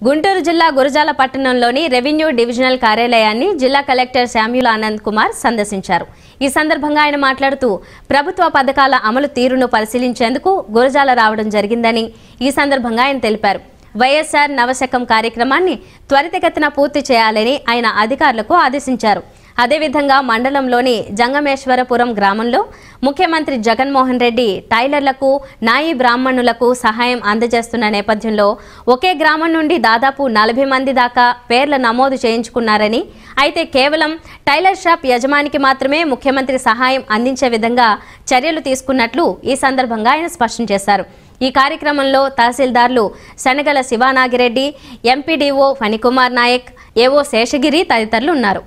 గుంటూరు జిల్లా గురజాల పట్టణంలోని revenue divisional కార్యాలయాన్ని జిల్లా కలెక్టర్ శామ్యుల్ ఆనంద్ కుమార్ సందర్శించారు ఈ సందర్భంగా ఆయన మాట్లాడుతూ ప్రభుత్వ పథకాల అమలు తీరును పరిశీలించేందుకు గురజాల రావడం జరిగిందని ఈ సందర్భంగా ఆయన తెలిపారు వైఎస్ఆర్ నవశకం కార్యక్రమాన్ని త్వరితగతిన పూర్తి చేయాలని ఆయన అధికారులకు ఆదేశించారు అదేవిధంగా మండలంలోని జంగమేశ్వరపురం గ్రామంలో ముఖ్యమంత్రి జగన్మోహన్ రెడ్డి టైలర్లకు నాయి బ్రాహ్మణులకు సహాయం అందజేస్తున్న నేపథ్యంలో ఒకే గ్రామం నుండి దాదాపు నలభై మంది దాకా పేర్ల నమోదు చేయించుకున్నారని అయితే కేవలం టైలర్ షాప్ యజమానికి మాత్రమే ముఖ్యమంత్రి సహాయం అందించే విధంగా చర్యలు తీసుకున్నట్లు ఈ సందర్భంగా ఆయన స్పష్టం చేశారు ఈ కార్యక్రమంలో తహసీల్దార్లు శనగల శివానాగిరెడ్డి ఎంపీడీఓ ఫణికుమార్ నాయక్ ఏవో శేషగిరి తదితరులు ఉన్నారు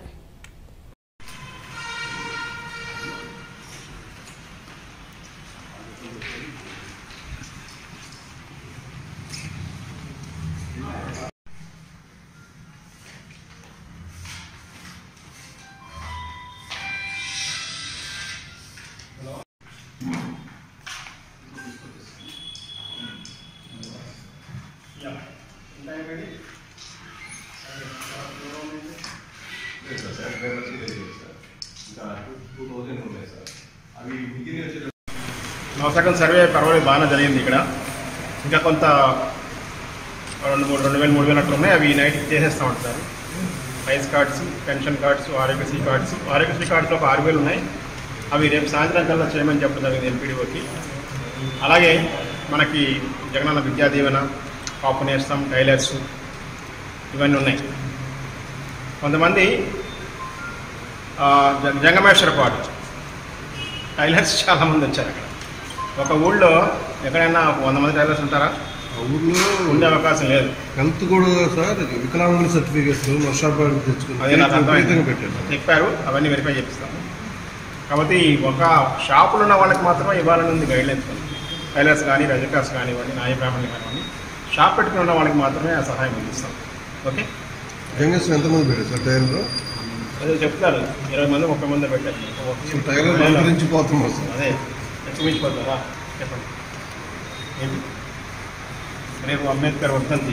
నవశకం సర్వే పర్వాలేదు బాగానే జరిగింది ఇక్కడ ఇంకా కొంత రెండు మూడు రెండు వేలు మూడు వేలు అట్లా ఉన్నాయి అవి నైట్ చేసేస్తాం sir rice cards pension cards Aarogyasri cards Aarogyasri cards ఒక ఆరు వేలు ఉన్నాయి అవి రేపు సాయంత్రం కల్లా చేయమని చెప్పడం జరిగింది ఎంపీడీఓకి అలాగే మనకి జగనన్న విద్యా దీవెన కాపు నేస్తం టైలర్స్ ఇవన్నీ ఉన్నాయి కొంతమంది ఆ, జ- జంగమేశ్వర పాటు టైలర్స్ చాలామంది వచ్చారు అక్కడ ఒక ఊళ్ళో ఎక్కడైనా వంద మంది టైలర్స్ ఉంటారా ఆ ఊర్లో ఉండే అవకాశం లేదు హెల్త్ కూడా సార్ వికలాంగుల సర్టిఫికేట్స్ వర్షాలు తెచ్చుకుని అదే నాకు అర్థమైంది. విపరీతంగా పెట్టారు చెప్పారు అవన్నీ వెరిఫై చేపిస్తాము కాబట్టి ఒక షాపులు ఉన్న వాళ్ళకి మాత్రమే ఇవ్వాలని ఉంది గైడ్లైన్స్ టైలర్స్ కానీ రజకాస్ కానివ్వండి నాయ బ్రాహ్మణులు కానివ్వండి షాప్ పెట్టుకుని ఉన్న వాళ్ళకి మాత్రమే ఆ సహాయం అందిస్తాం ఓకే జంగస్ ఎంతమంది పెట్టారు సార్ టైర్లో అదే చెప్తారు ఇరవై మంది ముప్పై మంది పెట్టారు అసలు టైర్లు అంతరించిపోతున్నారు సార్ అదే చూపించిపోతారా చెప్పండి ఏంటి రేపు అంబేద్కర్ వర్ధంతి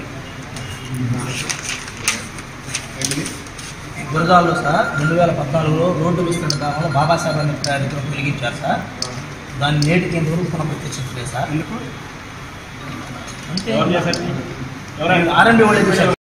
ఏంటిది గురజాల్లో సార్ రెండు వేల పద్నాలుగులో రోడ్డు విస్తరణ గ్రామంలో బాబాసాహెబ్ అంబేద్కర్ విగ్రహం వెలిగించారు సార్ దాన్ని నేటికి ఎంతవరకు పునఃప్రతిష్ఠించలేదు సార్ ఎందుకు అంతే ఎవరు చేశారు ఎవరైనా ఆర్ఎండి వాళ్ళు చేశారు